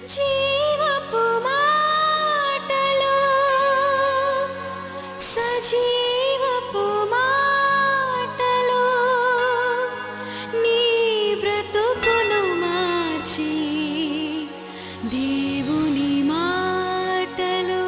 జీవపు మాటలు సజీవపు మాటలు నీ బ్రతుకును మార్చి దేవుని మాటలు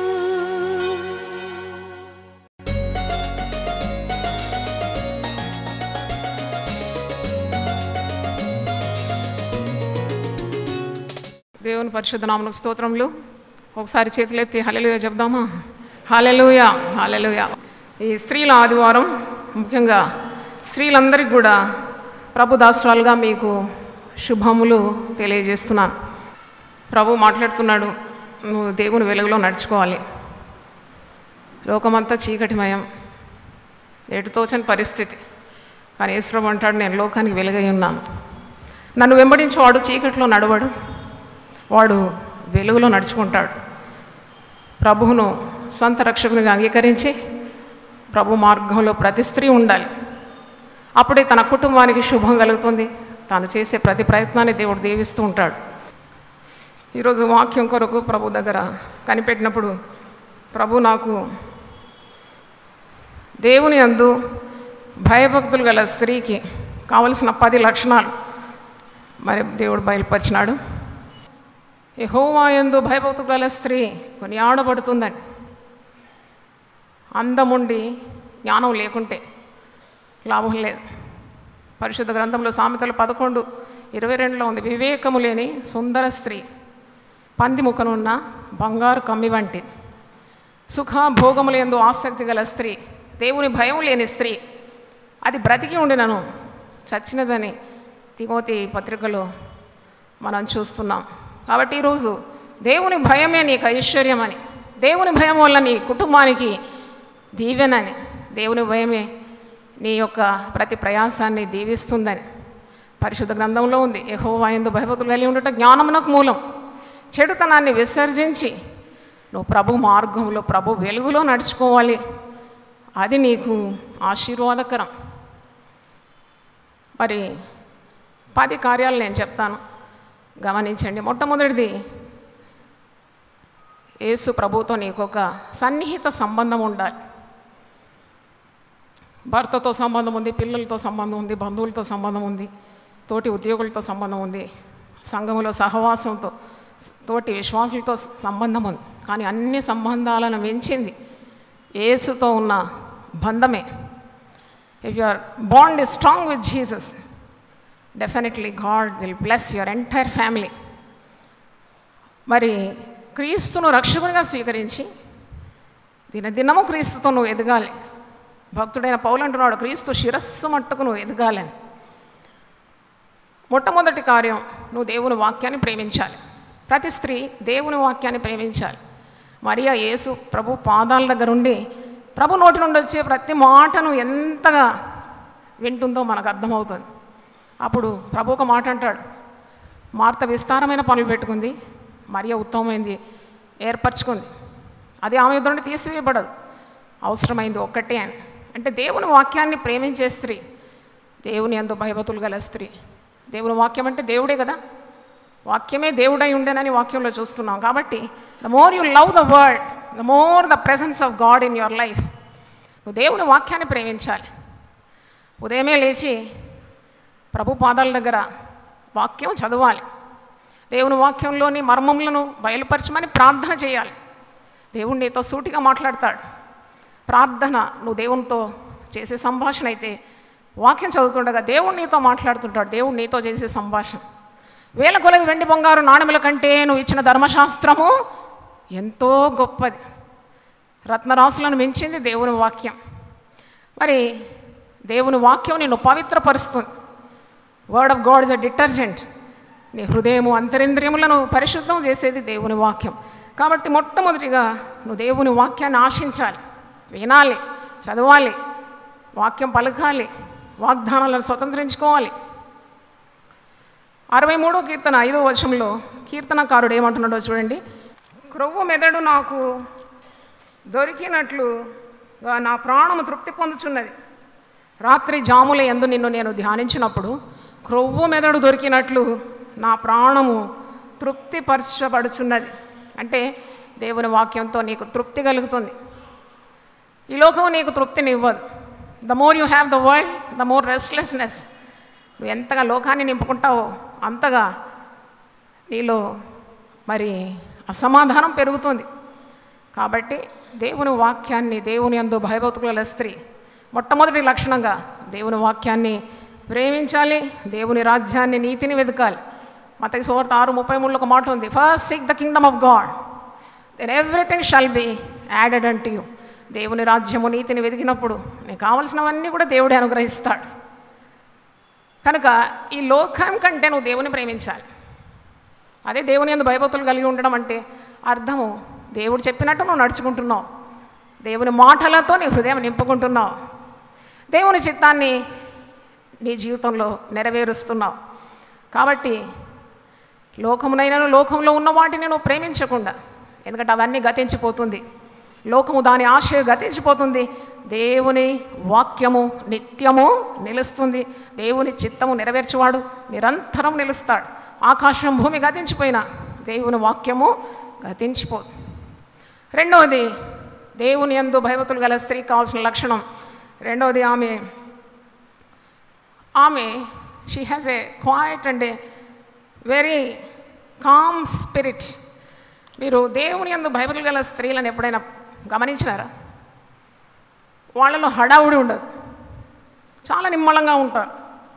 దేవుని పరిశుద్ధ నామలకు స్తోత్రములు ఒకసారి చేతులెత్తి హల్లెలూయా చెప్దామా హల్లెలూయా హల్లెలూయా ఈ స్త్రీల ఆదివారం ముఖ్యంగా స్త్రీలందరికీ కూడా ప్రభు దాసరాలుగా మీకు శుభములు తెలియజేస్తున్నాను ప్రభు మాట్లాడుతున్నాడు నువ్వు దేవుని వెలుగులో నడుచుకోవాలి లోకమంతా చీకటిమయం ఎటు తోచని పరిస్థితి కానీ యేసుప్రభు అంటాడు నేను లోకానికి వెలుగై ఉన్నాను నన్ను వెంబడించేవాడు చీకట్లో నడవడు వాడు వెలుగులో నడుచుకుంటాడు ప్రభువును సొంత రక్షకునిగా అంగీకరించి ప్రభు మార్గంలో ప్రతి స్త్రీ ఉండాలి అప్పుడే తన కుటుంబానికి శుభం కలుగుతుంది తాను చేసే ప్రతి ప్రయత్నాన్ని దేవుడు దీవిస్తూ ఉంటాడు ఈరోజు వాక్యం కొరకు ప్రభు దగ్గర కనిపెట్టినప్పుడు ప్రభు నాకు దేవుని అందు భయభక్తులు గల స్త్రీకి కావలసిన పది లక్షణాలు మరి దేవుడు బయలుపరిచినాడు యెహోవా యందు భయభక్తు గల స్త్రీ కొని ఆడబడుతుందని అందముండి జ్ఞానం లేకుంటే లాభం లేదు పరిశుద్ధ గ్రంథంలో సామెతలు పదకొండు ఇరవై రెండులో ఉంది వివేకము లేని సుందర స్త్రీ పంది ముఖనున్న బంగారు కమ్మి వంటి సుఖ భోగములు ఎందు ఆసక్తి గల స్త్రీ దేవుని భయం లేని స్త్రీ అది బ్రతికి ఉండినను చచ్చినదని తిమోతి పత్రికలో మనం చూస్తున్నాం కాబట్టి ఈరోజు దేవుని భయమే నీకు ఐశ్వర్యం అని దేవుని భయం వల్ల నీ కుటుంబానికి దీవెనని దేవుని భయమే నీ యొక్క ప్రతి ప్రయాసాన్ని దీవిస్తుందని పరిశుద్ధ గ్రంథంలో ఉంది యెహోవా యందు భయభక్తులు కలిగి ఉండటం జ్ఞానమునకు మూలం చెడుతనాన్ని విసర్జించి నువ్వు ప్రభు మార్గంలో ప్రభు వెలుగులో నడుచుకోవాలి అది నీకు ఆశీర్వాదకరం మరి పది కార్యాలు నేను చెప్తాను గమనించండి మొట్టమొదటిది యేసు ప్రభుతో నీకు ఒక సన్నిహిత సంబంధం ఉండాలి భర్తతో సంబంధం ఉంది పిల్లలతో సంబంధం ఉంది బంధువులతో సంబంధం ఉంది తోటి ఉద్యోగులతో సంబంధం ఉంది సంఘములో సహవాసంతో తోటి విశ్వాసులతో సంబంధం ఉంది కానీ అన్ని సంబంధాలను మించింది యేసుతో ఉన్న బంధమే if your bond is strong with Jesus definitely God will bless your entire family మరి క్రీస్తును రక్షకునిగా స్వీకరించి దినదినము క్రీస్తుతో నువ్వు ఎదగాలి భక్తుడైన పౌలు అంటున్నాడు క్రీస్తు శిరస్సు మట్టుకు నువ్వు ఎదగాలని మొట్టమొదటి కార్యం నువ్వు దేవుని వాక్యాన్ని ప్రేమించాలి ప్రతి స్త్రీ దేవుని వాక్యాన్ని ప్రేమించాలి మరియా యేసు ప్రభు పాదాల దగ్గర ఉండి ప్రభు నోటి నుండి వచ్చే ప్రతి మాటను ఎంతగా వింటుందో మనకు అర్థమవుతుంది అప్పుడు ప్రభు ఒక మాట అంటాడు మార్త విస్తారమైన పనులు పెట్టుకుంది మరియా ఉత్తమమైంది ఏర్పరచుకుంది అది ఆమె యుద్ధ నుండి తీసివేయబడదు అవసరమైంది ఒక్కటే అని అంటే దేవుని వాక్యాన్ని ప్రేమించే స్త్రీ దేవుని అందు భయభతులు గల స్త్రీ దేవుని వాక్యం అంటే దేవుడే కదా వాక్యమే దేవుడై ఉండేనని వాక్యంలో చూస్తున్నాం కాబట్టి the more you love the word the more the presence of God in your life నువ్వు దేవుని వాక్యాన్ని ప్రేమించాలి ఉదయమే లేచి ప్రభు పాదాల దగ్గర వాక్యం చదవాలి దేవుని వాక్యంలోని మర్మములను బయలుపరచమని ప్రార్థన చేయాలి దేవుడు నీతో సూటిగా మాట్లాడతాడు ప్రార్థన నువ్వు దేవునితో చేసే సంభాషణ అయితే వాక్యం చదువుతుండగా దేవుడు నీతో మాట్లాడుతుంటాడు దేవుడు నీతో చేసే సంభాషణ వేల కొలది వెండి బంగారు నాణెముల కంటే నువ్వు ఇచ్చిన ధర్మశాస్త్రము ఎంతో గొప్పది రత్నరాశులను మించింది దేవుని వాక్యం మరి దేవుని వాక్యం నిన్ను పవిత్రపరుస్తుంది word of God is a detergent నీ హృదయము అంతరింద్రియములను పరిశుద్ధం చేసేది దేవుని వాక్యం కాబట్టి మొట్టమొదటిగా నువ్వు దేవుని వాక్యాన్ని ఆశించాలి వినాలి చదవాలి వాక్యం పలకాలి వాగ్దానాలను స్వతంత్రించుకోవాలి అరవై మూడో కీర్తన ఐదో వచనంలో కీర్తనకారుడు ఏమంటున్నాడో చూడండి క్రొవ్వు మెదడు నాకు దొరికినట్లుగా నా ప్రాణము తృప్తి పొందుచున్నది రాత్రి జాముల ఎందు నిన్ను నేను ధ్యానించినప్పుడు క్రొవ్వు మెదడు దొరికినట్లు నా ప్రాణము తృప్తిపరచబడుచున్నది అంటే దేవుని వాక్యంతో నీకు తృప్తి కలుగుతుంది ఈ లోకం నీకు తృప్తిని ఇవ్వదు the more you have the world the more restlessness నువ్వు ఎంతగా లోకాన్ని నింపుకుంటావో అంతగా నీలో మరి అసమాధానం పెరుగుతుంది కాబట్టి దేవుని వాక్యాన్ని దేవుని అందు భయభక్తుల స్త్రీ మొట్టమొదటి లక్షణంగా దేవుని వాక్యాన్ని ప్రేమించాలి దేవుని రాజ్యాన్ని నీతిని వెతకాలి మత సువార్త ఆరు ముప్పై మూడులో ఒక మాట ఉంది first seek the kingdom of God then everything shall be added unto you దేవుని రాజ్యము నీతిని వెతికినప్పుడు నీకు కావలసినవన్నీ కూడా దేవుడే అనుగ్రహిస్తాడు కనుక ఈ లోకం కంటే నువ్వు దేవుని ప్రేమించాలి అదే దేవుని అందు భయభక్తులు కలిగి ఉండడం అంటే అర్థము దేవుడు చెప్పినట్టు నువ్వు నడుచుకుంటున్నావు దేవుని మాటలతో నీ హృదయం నింపుకుంటున్నావు దేవుని చిత్తాన్ని నీ జీవితంలో నెరవేరుస్తున్నావు కాబట్టి లోకమునైనను లోకంలో ఉన్న వాటిని నువ్వు ప్రేమించకుండా ఎందుకంటే అవన్నీ గతించిపోతుంది లోకము దాని ఆశ గతించిపోతుంది దేవుని వాక్యము నిత్యము నిలుస్తుంది దేవుని చిత్తము నెరవేర్చువాడు నిరంతరం నిలుస్తాడు ఆకాశం భూమి గతించిపోయినా దేవుని వాక్యము గతించిపోదు రెండవది దేవుని యందు భయభక్తులు గల స్త్రీ కావాల్సిన లక్షణం రెండవది ఆమె ఆమె she has a quiet and a very calm spirit మీరు దేవుని యందు భయభక్తులు గల స్త్రీలను ఎప్పుడైనా గమనించినారా వాళ్ళలో హడావుడి ఉండదు చాలా నిమ్మలంగా ఉంటారు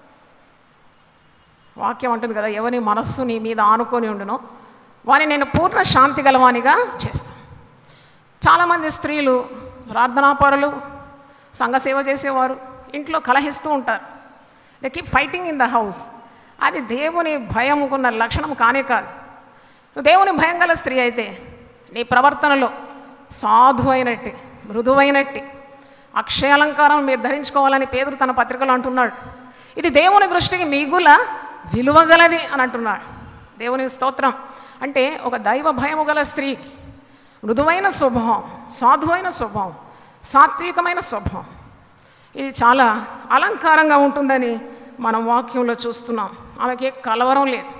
వాక్యం అంటుంది కదా ఎవరి మనస్సు నీ మీద ఆనుకొని ఉండునో వాని నేను పూర్ణ శాంతి గలవానిగా చేస్తాను చాలామంది స్త్రీలు ప్రార్థనాపరులు సంఘ సేవ చేసేవారు ఇంట్లో కలహిస్తూ ఉంటారు they keep fighting in the house అది దేవుని భయముకున్న లక్షణం కానే కాదు నువ్వు దేవుని భయం గల స్త్రీ అయితే నీ ప్రవర్తనలో సాధు అయినట్టు మృదువైనట్టి అక్షయాలంకారం మీరు ధరించుకోవాలని పేదరు తన పత్రికలో అంటున్నాడు ఇది దేవుని దృష్టికి మిగుల విలువగలది అని అంటున్నాడు దేవుని స్తోత్రం అంటే ఒక దైవ భయము గల స్త్రీకి మృదువైన స్వభావం సాధువైన స్వభావం సాత్వికమైన స్వభావం ఇది చాలా అలంకారంగా ఉంటుందని మనం వాక్యంలో చూస్తున్నాం ఆమెకి ఏ కలవరం లేదు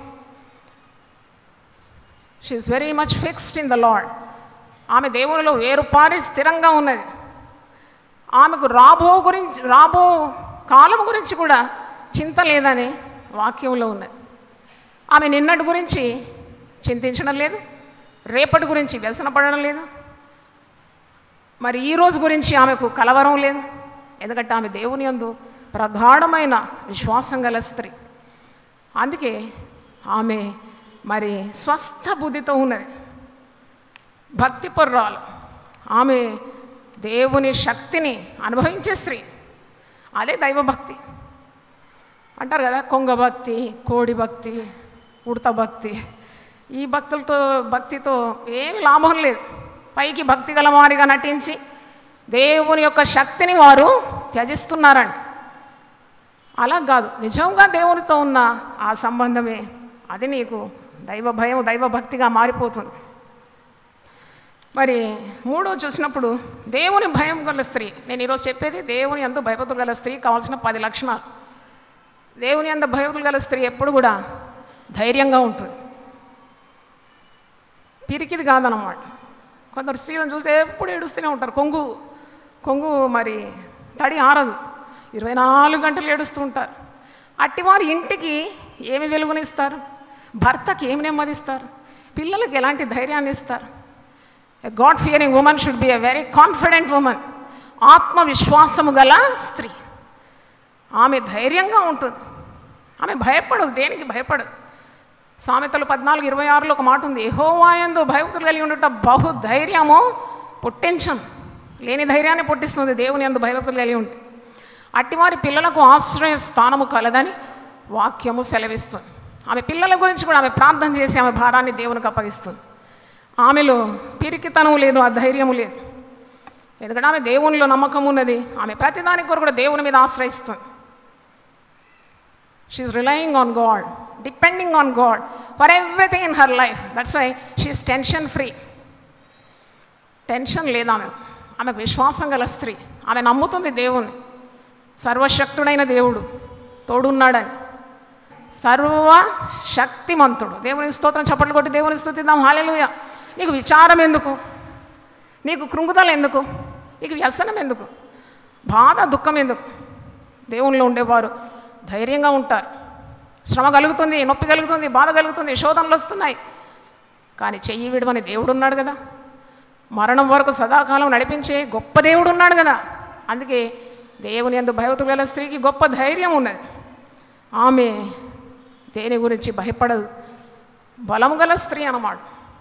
she's very much fixed in the Lord ఆమె దేవునిలో వేరుపారి స్థిరంగా ఉన్నది ఆమెకు రాబో గురించి రాబో కాలం గురించి కూడా చింత లేదని వాక్యంలో ఉన్నది ఆమె నిన్నటి గురించి చింతించడం లేదు రేపటి గురించి వ్యసనపడడం లేదు మరి ఈ రోజు గురించి ఆమెకు కలవరం లేదు ఎందుకంటే ఆమె దేవుని యందు ప్రగాఢమైన విశ్వాసం గల స్త్రీ అందుకే ఆమె మరి స్వస్థ బుద్ధితో ఉన్నది భక్తి పొర్రాలు ఆమె దేవుని శక్తిని అనుభవించే స్త్రీ అదే దైవభక్తి అంటారు కదా కొంగ భక్తి కోడి భక్తి ఉడత భక్తి ఈ భక్తులతో భక్తితో ఏమి లాభం లేదు పైకి భక్తి గలవారిగా నటించి దేవుని యొక్క శక్తిని వారు త్యజిస్తున్నారండి అలా కాదు నిజంగా దేవునితో ఉన్న ఆ సంబంధమే అది నీకు దైవ భయం దైవ భక్తిగా మారిపోతుంది మరి మూడో చూసినప్పుడు దేవుని భయం గల స్త్రీ నేను ఈరోజు చెప్పేది దేవుని అందు భయభక్తులు గల స్త్రీ కావాల్సిన పది లక్షణాలు దేవుని అందు భయభక్తులు గల స్త్రీ ఎప్పుడు కూడా ధైర్యంగా ఉంటుంది పిరికిది కాదనమాట కొందరు స్త్రీలను చూస్తే ఎప్పుడు ఏడుస్తూనే ఉంటారు కొంగు కొంగు మరి తడి ఆరదు ఇరవై నాలుగు గంటలు ఏడుస్తూ ఉంటారు అట్టివారి ఇంటికి ఏమి వెలుగునిస్తారు భర్తకి ఏమి నెమ్మదిస్తారు పిల్లలకి ఎలాంటి ధైర్యాన్ని ఇస్తారు God fearing women should be a very confident women ఆత్మవిశ్వాసము గల స్త్రీ ఆమె ధైర్యంగా ఉంటుంది ఆమె భయపడదు దేనికి భయపడదు సామెతలు పద్నాలుగు ఇరవై ఆరులో ఒక మాట ఉంది ఎహోవాయందు భయభక్తులు కలిగి ఉండట బహు ధైర్యము పుట్టించం లేని ధైర్యాన్ని పుట్టిస్తుంది దేవుని అందు భయభక్తులు కలిగి ఉంటే అట్టివారి పిల్లలకు ఆశ్రయ స్థానము కలదని వాక్యము సెలవిస్తుంది ఆమె పిల్లల గురించి కూడా ఆమె ప్రార్థన చేసి ఆమె భారాన్ని దేవునికి అప్పగిస్తుంది ఆమెలో పిరికితనం లేదు ఆ ధైర్యము లేదు ఎందుకంటే ఆమె దేవునిలో నమ్మకం ఉన్నది ఆమె ప్రతిదానికి కొరకు కూడా దేవుని మీద ఆశ్రయిస్తుంది she's relying on God depending on God for everything in her life that's why she's tension free tension లేదు ఆమె ఆమెకు విశ్వాసం గల స్త్రీ ఆమె నమ్ముతుంది దేవుణ్ణి సర్వశక్తుడైన దేవుడు తోడున్నాడని సర్వ శక్తిమంతుడు దేవుని స్తోత్రం చప్పట్లు కొట్టి దేవుని స్థుతిద్దాం హాలెలుయ నీకు విచారం ఎందుకు నీకు కృంగుదల ఎందుకు నీకు వ్యసనం ఎందుకు బాధ దుఃఖం ఎందుకు దేవునిలో ఉండేవారు ధైర్యంగా ఉంటారు శ్రమ కలుగుతుంది నొప్పి కలుగుతుంది బాధ కలుగుతుంది శోధనలు వస్తున్నాయి కానీ చెయ్యి విడవని దేవుడు ఉన్నాడు కదా మరణం వరకు సదాకాలం నడిపించే గొప్ప దేవుడు ఉన్నాడు కదా అందుకే దేవుని అందు భయవతులు గల స్త్రీకి గొప్ప ధైర్యం ఉన్నది ఆమె దేని గురించి భయపడదు బలము గల స్త్రీ అన్నమాట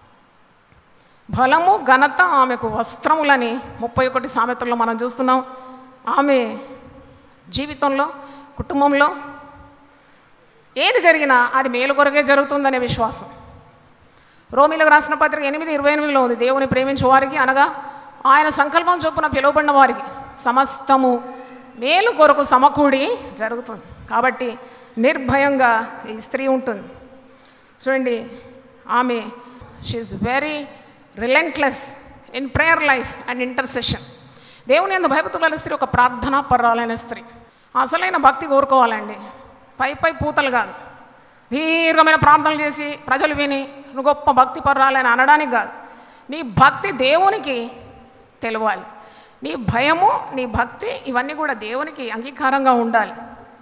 బలము ఘనత ఆమెకు వస్త్రములని ముప్పై ఒకటి సామెతల్లో మనం చూస్తున్నాం ఆమె జీవితంలో కుటుంబంలో ఏది జరిగినా అది మేలు కొరకే జరుగుతుందనే విశ్వాసం రోమిలకు రాసిన పత్రిక ఎనిమిది ఇరవై ఎనిమిదిలో ఉంది దేవుని ప్రేమించే వారికి అనగా ఆయన సంకల్పం చొప్పున పిలువబడిన వారికి సమస్తము మేలు కొరకు సమకూడి జరుగుతుంది కాబట్టి నిర్భయంగా ఈ స్త్రీ ఉంటుంది చూడండి ఆమె she's very relentless in prayer life and intercession దేవుని ఎందు భయపతుల స్త్రీ ఒక ప్రార్థనా పర్రాలైన స్త్రీ అసలైన భక్తి కోరుకోవాలండి పై పై పూతలు కాదు దీర్ఘమైన ప్రార్థనలు చేసి ప్రజలు విని నువ్వు గొప్ప భక్తి పర్రాలని అనడానికి కాదు నీ భక్తి దేవునికి తెలవాలి నీ భయము నీ భక్తి ఇవన్నీ కూడా దేవునికి అంగీకారంగా ఉండాలి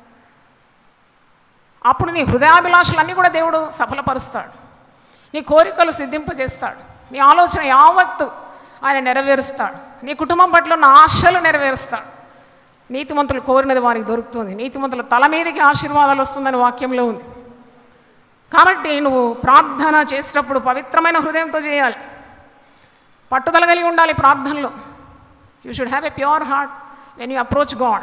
అప్పుడు నీ హృదయాభిలాషలన్నీ కూడా దేవుడు సఫలపరుస్తాడు నీ కోరికలు సిద్ధింపజేస్తాడు నీ ఆలోచన యావత్తు ఆయన నెరవేరుస్తాడు నీ కుటుంబం పట్ల ఉన్న ఆశలు నెరవేరుస్తాడు నీతిమంతులు కోరినది వారికి దొరుకుతుంది నీతిమంతుల తల మీదకి ఆశీర్వాదాలు వస్తుందని వాక్యంలో ఉంది కాబట్టి నువ్వు ప్రార్థన చేసేటప్పుడు పవిత్రమైన హృదయంతో చేయాలి పట్టుదల కలిగి ఉండాలి ప్రార్థనలో you should have a pure heart when you approach God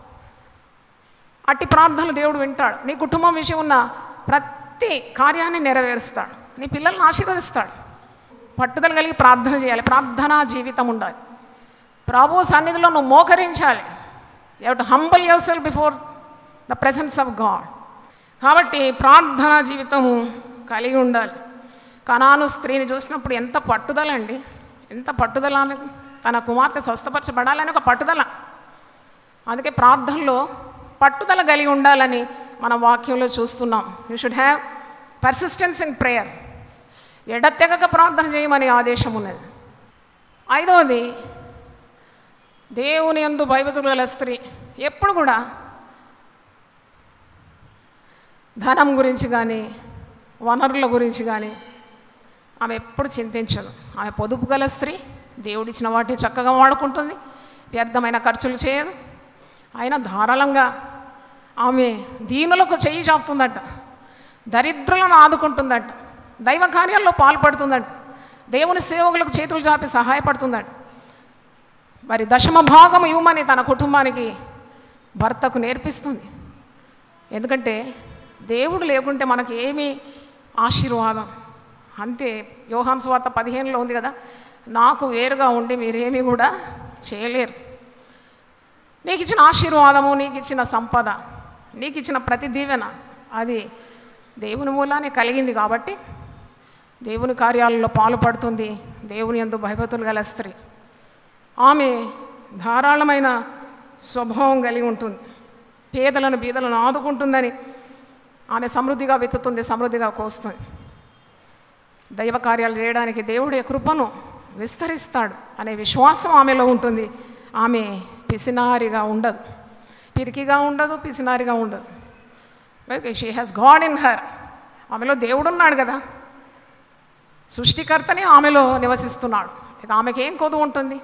అట్టి ప్రార్థనలు దేవుడు వింటాడు నీ కుటుంబం విషయం ఉన్న ప్రతి కార్యాన్ని నెరవేరుస్తాడు నీ పిల్లల్ని ఆశీర్వదిస్తాడు పట్టుదల కలిగి ప్రార్థన చేయాలి ప్రార్థనా జీవితం ఉండాలి ప్రభు సన్నిధిలో నువ్వు మోకరించాలి you to humble yourself before the presence of God కాబట్టి ప్రార్థనా జీవితము కలిగి ఉండాలి కనాను స్త్రీని చూసినప్పుడు ఎంత పట్టుదల అండి ఎంత పట్టుదల ఆమెకు తన కుమార్తె స్వస్థపరచబడాలని ఒక పట్టుదల అందుకే ప్రార్థనలో పట్టుదల కలిగి ఉండాలని మన వాక్యంలో చూస్తున్నాం you should have persistence in prayer ఎడతెగక ప్రార్థన చేయమని ఆదేశం ఉన్నది ఐదవది దేవుని యందు భయభతులు గల స్త్రీ ఎప్పుడు కూడా ధనం గురించి కానీ వనరుల గురించి కానీ ఆమె ఎప్పుడు చింతించదు ఆమె పొదుపు గల స్త్రీ దేవుడిచ్చిన వాటిని చక్కగా వాడుకుంటుంది వ్యర్థమైన ఖర్చులు చేయదు అయినా ధారాళంగా ఆమె దీనులకు చెయ్యి చాపుతుందట దరిద్రులను ఆదుకుంటుందట దైవ కార్యాల్లో పాల్పడుతుందట దేవుని సేవకులకు చేతులు చాపి సహాయపడుతుందట మరి దశమ భాగం ఇవ్వమని తన కుటుంబానికి భర్తకు నేర్పిస్తుంది ఎందుకంటే దేవుడు లేకుంటే మనకి ఏమి ఆశీర్వాదం అంటే యోహాన్ స్వార్త పదిహేనులో ఉంది కదా నాకు వేరుగా ఉండి మీరేమీ కూడా చేయలేరు నీకు ఇచ్చిన ఆశీర్వాదము నీకు ఇచ్చిన సంపద నీకు ఇచ్చిన ప్రతి దీవెన అది దేవుని మూలానే కలిగింది కాబట్టి దేవుని కార్యాలలో పాలుపడుతుంది దేవుని ఎందు భయభతులు గల స్త్రీ ఆమె ధారాళమైన స్వభావం కలిగి ఉంటుంది పేదలను బీదలను ఆదుకుంటుందని ఆమె సమృద్ధిగా వెతుతుంది సమృద్ధిగా కోస్తుంది దైవ కార్యాలు చేయడానికి దేవుడి కృపను విస్తరిస్తాడు అనే విశ్వాసం ఆమెలో ఉంటుంది ఆమె పిసినారిగా ఉండదు పిరికిగా ఉండదు పిసినారిగా ఉండదు she has God in her ఆమెలో దేవుడు ఉన్నాడు కదా సృష్టికర్తనే ఆమెలో నివసిస్తున్నాడు ఇక ఆమెకి ఏం కొదువు ఉంటుంది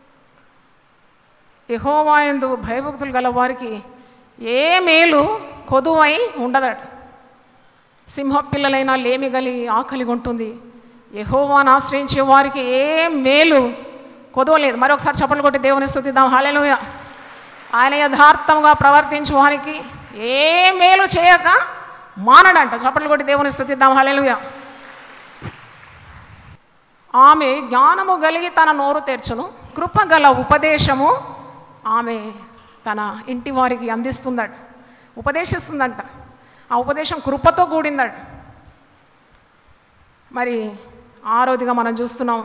యహోవాయందు భయభక్తులు గల వారికి ఏ మేలు కొదువై ఉండదట సింహ పిల్లలైనా లేమి గలి ఆకలి ఉంటుంది యహోవాను ఆశ్రయించే వారికి ఏ మేలు కొదవలేదు మరొకసారి చప్పట్లు కొట్టి దేవుని స్థుతిద్దాం హాలెలుయ ఆయన యథార్థంగా ప్రవర్తించే వారికి ఏ మేలు చేయక మానడంట చప్పట్లు కొట్టి దేవుని స్థుతిద్దాం హాలెలుయ ఆమె జ్ఞానము కలిగి తన నోరు తెర్చును కృపగల ఉపదేశము ఆమె తన ఇంటి వారికి అందిస్తుందట ఉపదేశిస్తుందంట ఆ ఉపదేశం కృపతో కూడిందట మరి ఆరోదిగా మనం చూస్తున్నాం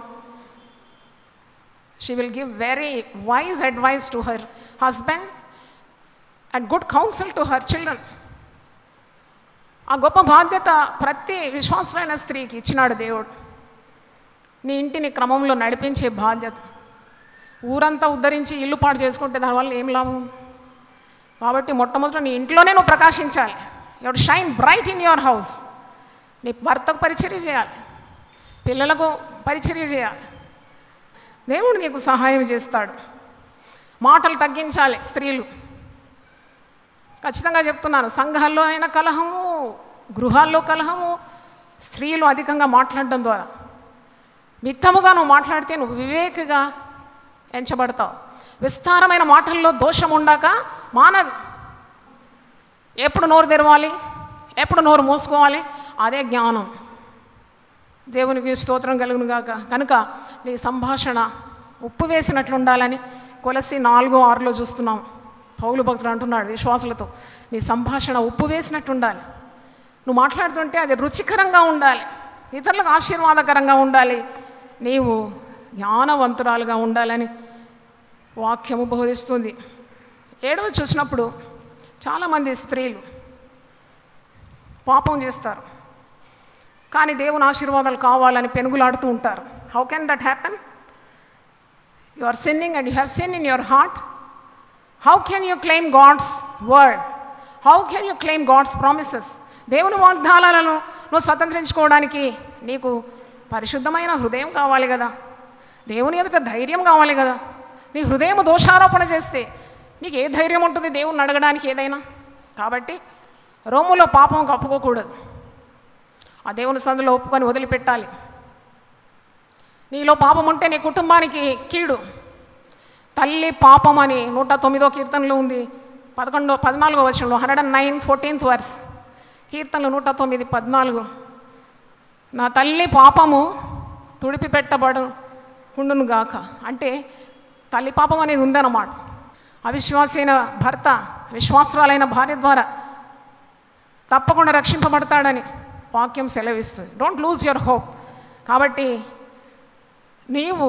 she will give very wise advice to her husband and good counsel to her children ఆ గొప్ప బాధ్యత ప్రతి విశ్వాసమైన స్త్రీకి ఇచ్చినాడు దేవుడు నీ ఇంటిని క్రమంలో నడిపించే బాధ్యత ఊరంతా ఉద్ధరించి ఇల్లు పాడు చేసుకుంటే దానివల్ల ఏం లాభం కాబట్టి మొట్టమొదట నీ ఇంట్లోనే నువ్వు ప్రకాశించాలి your shine bright in your house నీ భర్తకు పరిచర్య చేయాలి పిల్లలకు పరిచర్య చేయాలి దేవుడు నీకు సహాయం చేస్తాడు మాటలు తగ్గించాలి స్త్రీలు ఖచ్చితంగా చెప్తున్నాను సంఘాల్లో అయిన కలహము గృహాల్లో కలహము స్త్రీలు అధికంగా మాట్లాడడం ద్వారా మిత్తముగా నువ్వు మాట్లాడితే నువ్వు వివేకగా ఎంచబడతావు విస్తారమైన మాటల్లో దోషం ఉండక మానదు ఎప్పుడు నోరు తెరవాలి ఎప్పుడు నోరు మూసుకోవాలి అదే జ్ఞానం దేవునికి స్తోత్రం కలుగును గాక కనుక నీ సంభాషణ ఉప్పు వేసినట్లు ఉండాలని కొలసి నాలుగో ఆరులో చూస్తున్నాం పౌలు భక్తుడు అంటున్నాడు విశ్వాసులతో నీ సంభాషణ ఉప్పు వేసినట్టు ఉండాలి నువ్వు మాట్లాడుతుంటే అది రుచికరంగా ఉండాలి ఇతరులకు ఆశీర్వాదకరంగా ఉండాలి నీవు జ్ఞానవంతురాలుగా ఉండాలని వాక్యము బోధిస్తుంది ఏడవ చూసినప్పుడు చాలామంది స్త్రీలు పాపం చేస్తారు కానీ దేవుని ఆశీర్వాదాలు కావాలని పెనుగులాడుతూ ఉంటారు how can that happen you are sinning and you have sin in your heart how can you claim God's word how can you claim God's promises దేవుని వాగ్దానాలను నువ్వు స్వతంత్రించుకోవడానికి నీకు పరిశుద్ధమైన హృదయం కావాలి కదా దేవుని ఎదుట ధైర్యం కావాలి కదా నీ హృదయం దోషారోపణ చేస్తే నీకు ఏ ధైర్యం ఉంటుంది దేవుణ్ణి అడగడానికి ఏదైనా కాబట్టి రోములో పాపం కప్పుకోకూడదు ఆ దేవుని సందులో ఒప్పుకొని వదిలిపెట్టాలి నీలో పాపం ఉంటే నీ కుటుంబానికి కీడు తల్లి పాపం అని నూట తొమ్మిదో కీర్తనలో ఉంది పదకొండో పద్నాలుగో వచనంలో hundred and nine fourteenth verse కీర్తనలు నూట తొమ్మిది పద్నాలుగు నా తల్లి పాపము తుడిపి పెట్టబడు ఉండును గాక అంటే తల్లి పాపం అనేది ఉందన్నమాట అవిశ్వాసైన భర్త విశ్వాసురాలైన భార్య ద్వారా తప్పకుండా రక్షింపబడతాడని వాక్యం సెలవిస్తుంది డోంట్ లూజ్ యువర్ హోప్ కాబట్టి నీవు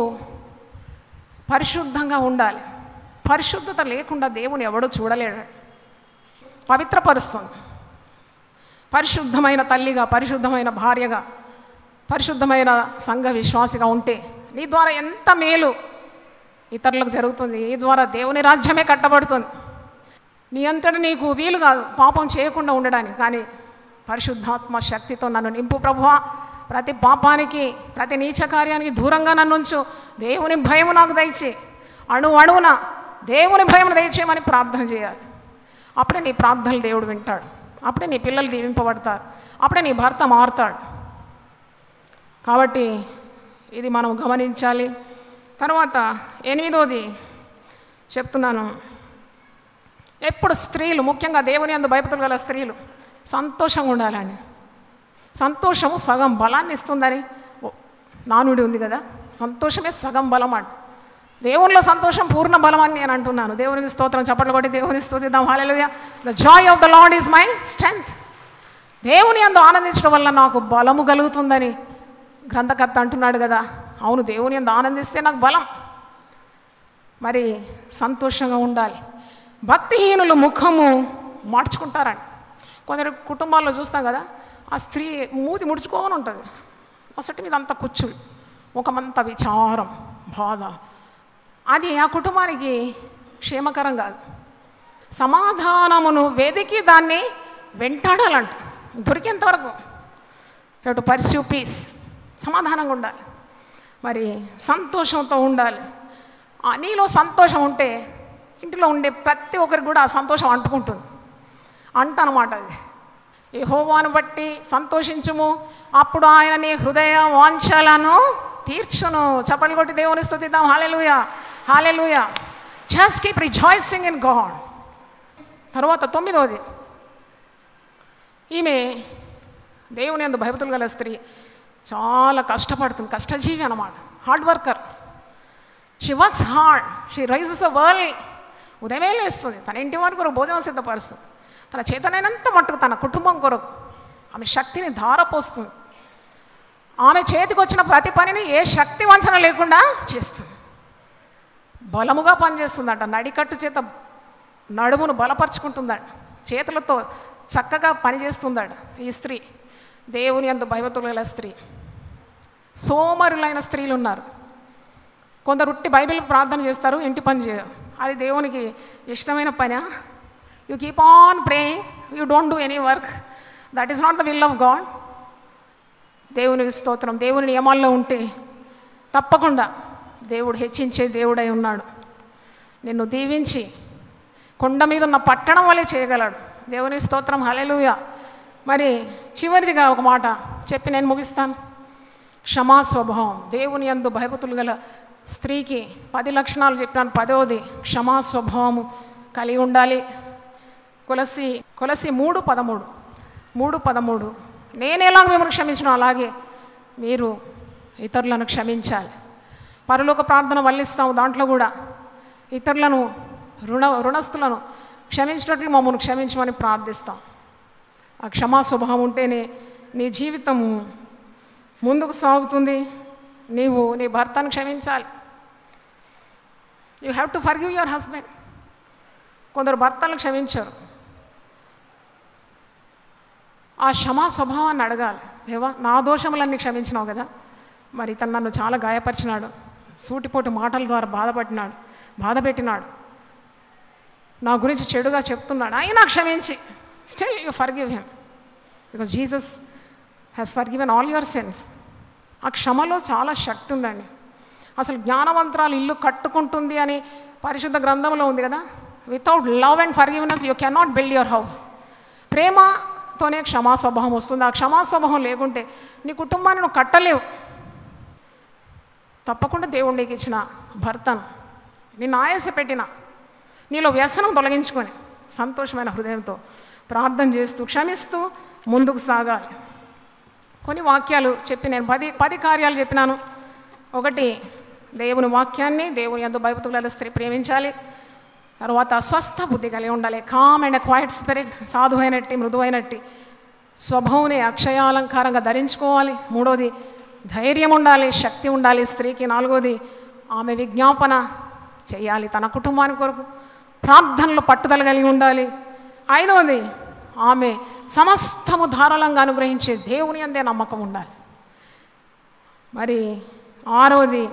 పరిశుద్ధంగా ఉండాలి పరిశుద్ధత లేకుండా దేవుని ఎవడో చూడలేడు పవిత్రపరుస్తుంది పరిశుద్ధమైన తల్లిగా పరిశుద్ధమైన భార్యగా పరిశుద్ధమైన సంఘ విశ్వాసిగా ఉంటే నీ ద్వారా ఎంత మేలు ఇతరులకు జరుగుతుంది నీ ద్వారా దేవుని రాజ్యమే కట్టబడుతుంది నీ అంతటి నీకు వీలు కాదు పాపం చేయకుండా ఉండడానికి కానీ పరిశుద్ధాత్మ శక్తితో నన్ను నింపు ప్రభువా ప్రతి పాపానికి ప్రతి నీచ కార్యానికి దూరంగా నన్ను ఉంచు దేవుని భయము నాకు దయచే అణు అణువున దేవుని భయమును దయచేయమని ప్రార్థన చేయాలి అప్పుడే నీ ప్రార్థనలు దేవుడు వింటాడు అప్పుడే నీ పిల్లలు దీవింపబడతారు అప్పుడే నీ భర్త మారుతాడు కాబట్టి ఇది మనం గమనించాలి తర్వాత ఎనిమిదోది చెప్తున్నాను ఎప్పుడు స్త్రీలు ముఖ్యంగా దేవుని అందు భయపతులు గల స్త్రీలు సంతోషంగా ఉండాలని సంతోషము సగం బలాన్ని ఇస్తుందని ఓ నానుడి ఉంది కదా సంతోషమే సగం బలం అంట దేవునిలో సంతోషం పూర్ణ బలం అని నేను అంటున్నాను దేవునికి స్తోత్రం చప్పట్లు కొట్టి దేవుని స్తుతిద్దాం hallelujah the joy of the Lord is my strength దేవుని అందు ఆనందించడం వల్ల నాకు బలము కలుగుతుందని గ్రంథకర్త అంటున్నాడు కదా అవును దేవుని అందు ఆనందిస్తే నాకు బలం మరి సంతోషంగా ఉండాలి భక్తిహీనులు ముఖము మార్చుకుంటారండి కొందరు కుటుంబాల్లో చూస్తాం కదా ఆ స్త్రీ మూతి ముడుచుకోని ఉంటుంది అసలు మీద అంత కుచ్చులు ముఖమంతా విచారం బాధ అది ఆ కుటుంబానికి క్షేమకరం కాదు సమాధానమును వెదికి దాన్ని వెంటాడాలంట దొరికేంత వరకు టు పర్స్యూ పీస్ సమాధానంగా ఉండాలి మరి సంతోషంతో ఉండాలి ఆ నీలో సంతోషం ఉంటే ఇంటిలో ఉండే ప్రతి ఒక్కరికి కూడా ఆ సంతోషం అంటుకుంటుంది అంట అనమాట అది యెహోవాను బట్టి సంతోషించుము అప్పుడు ఆయన నీ హృదయ వాంఛలను తీర్చును చప్పట్లు కొట్టి దేవుని స్థుతిద్దాం hallelujah hallelujah just keep rejoicing in God తర్వాత తొమ్మిదవది ఈమె దేవుని అందు భయభతులు గల స్త్రీ చాలా కష్టపడుతుంది కష్టజీవి అన్నమాట hard worker she works hard she rises అ వరల్డ్ ఉదయమే లేస్తుంది తన ఇంటి వారి కొరకు భోజనం సిద్ధపరుస్తుంది తన చేతనైనంత మట్టుకు తన కుటుంబం కొరకు ఆమె శక్తిని ధారపోస్తుంది ఆమె చేతికి వచ్చిన ప్రతి పనిని ఏ శక్తి వంచన లేకుండా చేస్తుంది బలముగా పనిచేస్తుందంట నడికట్టు చేత నడుమును బలపరుచుకుంటుందంట చేతులతో చక్కగా పనిచేస్తుందాడు ఈ స్త్రీ దేవుని అంత భయభక్తులు గల స్త్రీ సోమరులైన స్త్రీలు ఉన్నారు కొందరు ఉట్టి బైబిల్ ప్రార్థన చేస్తారు ఇంటి పని చేయరు అది దేవునికి ఇష్టమైన పని you keep on praying you don't do any work that is not the will of God దేవునికి స్తోత్రం దేవుని నియమాల్లో ఉంటే తప్పకుండా దేవుడు హెచ్చించే దేవుడై ఉన్నాడు నిన్ను దీవించి కొండ మీద ఉన్న పట్టణం వల్లే చేయగలడు దేవుని స్తోత్రం హలెలుయ మరి చివరిదిగా ఒక మాట చెప్పి నేను ముగిస్తాను క్షమా స్వభావం దేవుని యందు భయభక్తులు గల స్త్రీకి పది లక్షణాలు చెప్పినాను పదవది క్షమా స్వభావము కలిగి ఉండాలి కొలసి కొలసి మూడు పదమూడు మూడు పదమూడు నేను ఎలాగ మిమ్మల్ని క్షమించిన అలాగే మీరు ఇతరులను క్షమించాలి పరలోక ప్రార్థన వల్లిస్తాము దాంట్లో కూడా ఇతరులను రుణ రుణస్థులను క్షమించినట్లు మమ్మల్ని క్షమించమని ప్రార్థిస్తాం ఆ క్షమా స్వభావం ఉంటేనే నీ జీవితము ముందుకు సాగుతుంది నీవు నీ భర్తను క్షమించాలి you have to forgive your husband కొందరు భర్తలను క్షమించరు ఆ క్షమా స్వభావాన్ని అడగాలి దేవా నా దోషములన్నీ క్షమించినావు కదా మరి ఇతను నన్ను చాలా గాయపరిచినాడు సూటిపోటి మాటల ద్వారా బాధపడినాడు బాధ పెట్టినాడు నా గురించి చెడుగా చెప్తున్నాడు అయినా క్షమించి still you forgive him because Jesus has forgiven all your sins ఆ క్షమలో చాలా శక్తి ఉందండి అసలు జ్ఞానవంతరాలు ఇల్లు కట్టుకుంటుంది అని పరిశుద్ధ గ్రంథంలో ఉంది కదా without love and forgiveness you cannot build your house ప్రేమతోనే క్షమా స్వభావం వస్తుంది ఆ క్షమా స్వభావం లేకుంటే నీ కుటుంబాన్ని నువ్వు కట్టలేవు తప్పకుండా దేవుడు నీకు ఇచ్చిన భర్తను నిన్ను ఆయాస పెట్టిన నీలో వ్యసనం తొలగించుకొని సంతోషమైన హృదయంతో ప్రార్థన చేస్తూ క్షమిస్తూ ముందుకు సాగాలి కొన్ని వాక్యాలు చెప్పి నేను పది పది కార్యాలు చెప్పినాను ఒకటి దేవుని వాక్యాన్ని దేవుని ఎందు భయపతుల స్త్రీ ప్రేమించాలి తర్వాత స్వస్థ బుద్ధి కలిగి ఉండాలి కామ్ అండ్ క్వైట్ స్పిరిట్ సాధువైనట్టి మృదువైనట్టి స్వభావుని అక్షయాలంకారంగా ధరించుకోవాలి మూడోది ధైర్యం ఉండాలి శక్తి ఉండాలి స్త్రీకి నాలుగోది ఆమె విజ్ఞాపన చేయాలి తన కుటుంబానికి కొరకు ప్రార్థనలో పట్టుదల కలిగి ఉండాలి ఐదవది ఆమె సమస్తము ధారాళంగా అనుగ్రహించే దేవుని అందే నమ్మకం ఉండాలి మరి ఆరవది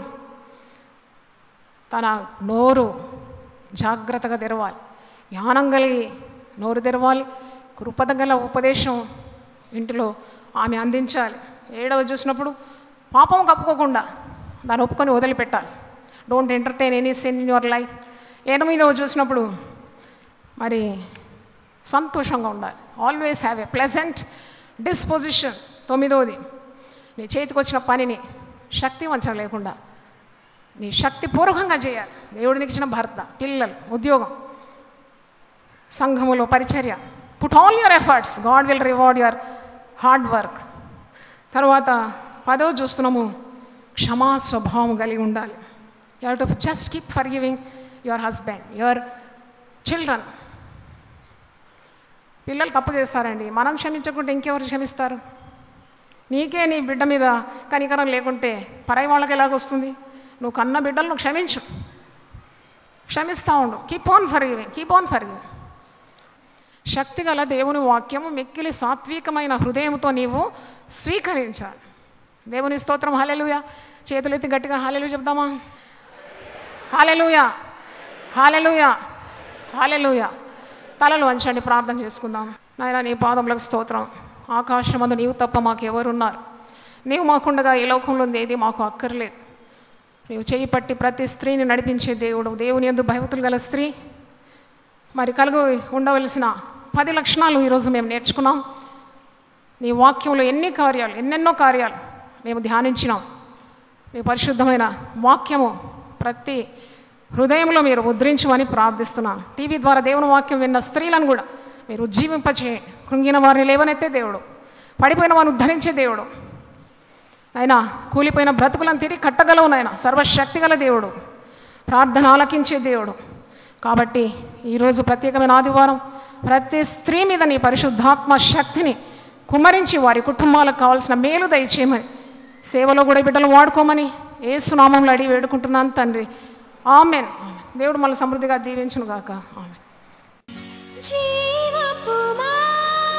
తన నోరు జాగ్రత్తగా తెరవాలి జ్ఞానం కలిగి నోరు తెరవాలి కృపద గల ఉపదేశం ఇంటిలో ఆమె అందించాలి ఏడవ చూసినప్పుడు పాపం కప్పుకోకుండా దాన్ని ఒప్పుకొని వదిలిపెట్టాలి don't entertain any sin in your life ఎనిమిదవ చూసినప్పుడు మరి సంతోషంగా ఉండాలి always have a pleasant disposition తొమ్మిదవది నీ చేతికి వచ్చిన పనిని శక్తి వంచం లేకుండా నీ శక్తి పూర్వకంగా చేయాలి దేవుడికి ఇచ్చిన భర్త పిల్లలు ఉద్యోగం సంఘములో పరిచర్య put all your efforts God will reward your hard work తర్వాత పదో చూస్తున్నాము క్షమా స్వభావం కలిగి ఉండాలి you have to just keep forgiving your husband your children పిల్లలు తప్పు చేస్తారండి మనం క్షమించకుంటే ఇంకెవరు క్షమిస్తారు నీకే నీ బిడ్డ మీద కనికరం లేకుంటే పరాయి వాళ్ళకి ఎలాగొస్తుంది నువ్వు కన్న బిడ్డలు నువ్వు క్షమించు క్షమిస్తూ ఉండు keep on forgiving keep on forgiving శక్తిగల దేవుని వాక్యము మిక్కిలి సాత్వికమైన హృదయంతో నీవు స్వీకరించాలి దేవుని స్తోత్రం హాలెలుయ చేతులెత్తి గట్టిగా హాలెలు చెప్దామా హాలెలుయ హాలెలుయ హాలెలుయ తలలు వంచండి ప్రార్థన చేసుకుందాం నాయన నీ పాదములకు స్తోత్రం ఆకాశమందు నీవు తప్ప మాకు ఎవరున్నారు నీవు మాకుండగా ఈ లోకంలో ఉంది ఏది మాకు అక్కర్లేదు నీవు చేయి పట్టి ప్రతి స్త్రీని నడిపించే దేవుడు దేవుని ఎందు భయవతులు గల స్త్రీ మరి కలుగు ఉండవలసిన పది లక్షణాలు ఈరోజు మేము నేర్చుకున్నాం నీ వాక్యంలో ఎన్ని కార్యాలు ఎన్నెన్నో కార్యాలు మేము ధ్యానించినాం మీ పరిశుద్ధమైన వాక్యము ప్రతి హృదయంలో మీరు ముద్రించమని ప్రార్థిస్తున్నాను టీవీ ద్వారా దేవుని వాక్యం విన్న స్త్రీలను కూడా మీరు ఉజ్జీవింపచేయండి కృంగిన వారిని లేవనెత్తే దేవుడు పడిపోయిన వారిని ఉద్ధరించే దేవుడు అయినా కూలిపోయిన బ్రతుకులను తిరిగి కట్టగలవు నాయన సర్వశక్తిగల దేవుడు ప్రార్థన ఆలకించే దేవుడు కాబట్టి ఈరోజు ప్రత్యేకమైన ఆదివారం ప్రతి స్త్రీ మీద నీ పరిశుద్ధాత్మ శక్తిని కుమ్మరించి వారి కుటుంబాలకు కావాల్సిన మేలు దయచేయమని సేవలో కూడా ఈ బిడ్డలు వాడుకోమని ఏసునామంలో అడిగి వేడుకుంటున్నాను తండ్రి ఆమెన్ దేవుడు మళ్ళీ సమృద్ధిగా దీవించును గాక ఆమెన్ జీవపు మాటలు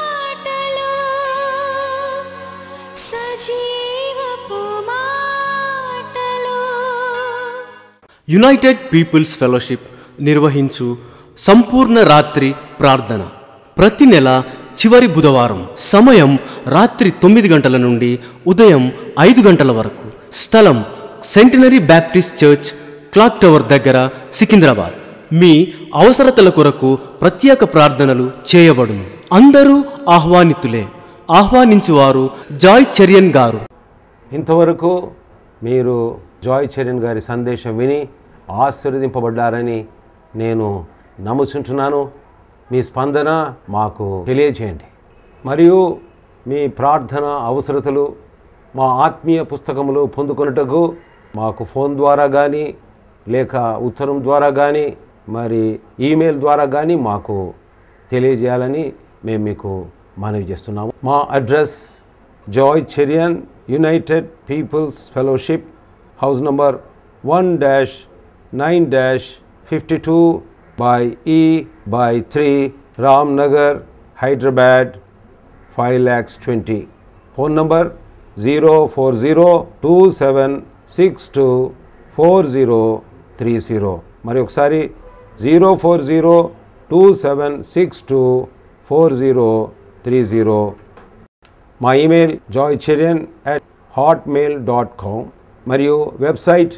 యునైటెడ్ పీపుల్స్ ఫెలోషిప్ నిర్వహించు సంపూర్ణ రాత్రి ప్రార్థన ప్రతి నెల చివరి బుధవారం సమయం రాత్రి తొమ్మిది గంటల నుండి ఉదయం ఐదు గంటల వరకు స్థలం Centenary Baptist Church clock tower దగ్గర సికింద్రాబాద్ మీ అవసరతల కొరకు ప్రత్యేక ప్రార్థనలు చేయబడును అందరూ ఆహ్వానితులే ఆహ్వానించువారు జాయ్ చెరియన్ గారు ఇంతవరకు మీరు జాయ్ చరణ్ గారి సందేశం విని ఆశీర్వదింపబడ్డారని నేను నమ్ముచుంటున్నాను మీ స్పందన మాకు తెలియజేయండి మరియు మీ ప్రార్థన అవసరతలు మా ఆత్మీయ పుస్తకములు పొందుకొనుటకు మాకు ఫోన్ ద్వారా కానీ లేక ఉత్తరం ద్వారా కానీ మరి ఈమెయిల్ ద్వారా కానీ మాకు తెలియజేయాలని మేము మీకు మనవి చేస్తున్నాము మా address Joy Cherian United Peoples Fellowship house number one dash nine dash fifty two by E by three Ram Nagar Hyderabad five lakhs twenty phone number zero four zero two seven six two four zero three zero మరి ఒకసారి zero four zero two seven six two four zero three zero మా email Joy Cherian at Hotmail dot com మరియు website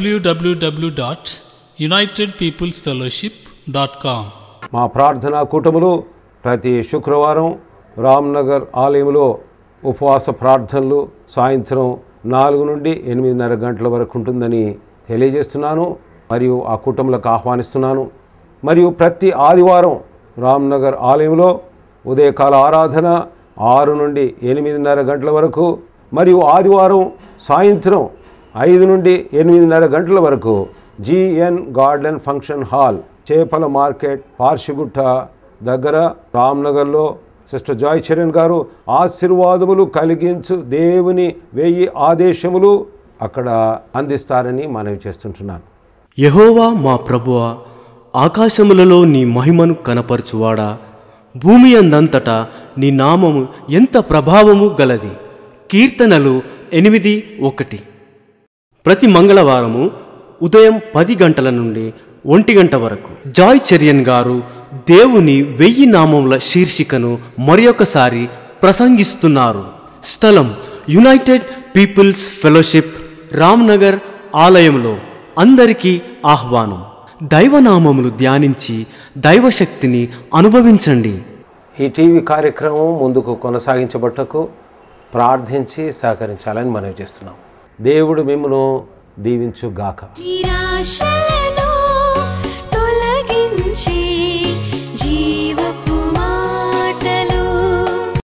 www.unitedpeoplesfellowship.com మా ప్రార్థనా కూటములు ప్రతి శుక్రవారం రామ్నగర్ ఆలయంలో ఉపవాస ప్రార్థనలు సాయంత్రం నాలుగు నుండి ఎనిమిదిన్నర గంటల వరకు ఉంటుందని తెలియజేస్తున్నాను మరియు ఆ కూటములకు ఆహ్వానిస్తున్నాను మరియు ప్రతి ఆదివారం రామ్నగర్ ఆలయంలో ఉదయకాల ఆరాధన ఆరు నుండి ఎనిమిదిన్నర గంటల వరకు మరియు ఆదివారం సాయంత్రం ఐదు నుండి ఎనిమిదిన్నర గంటల వరకు జిఎన్ గార్డెన్ ఫంక్షన్ హాల్ చేపల మార్కెట్ పార్షిగుట్ట దగ్గర రామ్నగర్లో సిస్టర్ జాయ్ చరణ్ గారు ఆశీర్వాదములు కలిగించు దేవుని వెయ్యి ఆదేశములు అక్కడ అందిస్తారని మనవి చేస్తుంటున్నాను యహోవా మా ప్రభువా ఆకాశములలో నీ మహిమను కనపరచువాడా భూమి అందంతటా నీ నామము ఎంత ప్రభావము గలది కీర్తనలు ఎనిమిది ఒకటి ప్రతి మంగళవారము ఉదయం పది గంటల నుండి ఒంటి గంట వరకు జాయ్ చెరియన్ గారు దేవుని వెయ్యి నామముల శీర్షికను మరొకసారి ప్రసంగిస్తున్నారు స్థలం యునైటెడ్ పీపుల్స్ ఫెలోషిప్ రామ్నగర్ ఆలయంలో అందరికీ ఆహ్వానం దైవనామములు ధ్యానించి దైవశక్తిని అనుభవించండి ఈ టీవీ కార్యక్రమం ముందుకు కొనసాగించబట్టకు ప్రార్థించి సహకరించాలని మనవి చేస్తున్నాం దేవుడు మిమ్మను దీవించుగాక నిరాశలను